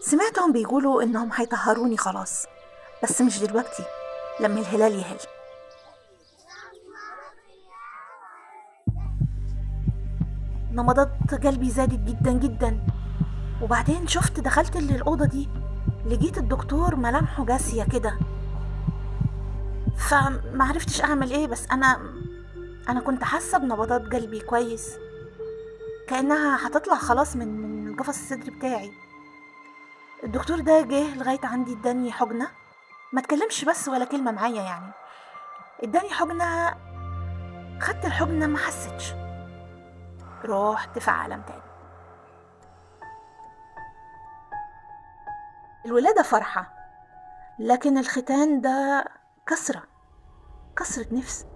سمعتهم بيقولوا إنهم هيطهروني خلاص بس مش دلوقتي لما الهلال يهل نبضات قلبي زادت جدا جدا وبعدين شفت دخلت الأوضة دي لقيت الدكتور ملامحه جاسية كده فمعرفتش أعمل إيه بس أنا أنا كنت حاسة بنبضات قلبي كويس كأنها هتطلع خلاص من من قفص الصدر بتاعي الدكتور ده جه لغاية عندي اداني حجنة ما تكلمش بس ولا كلمة معايا يعني اداني حجنة خدت الحجنة ما حسيتش رحت في عالم تاني الولادة فرحة لكن الختان ده كسرة كسرة نفس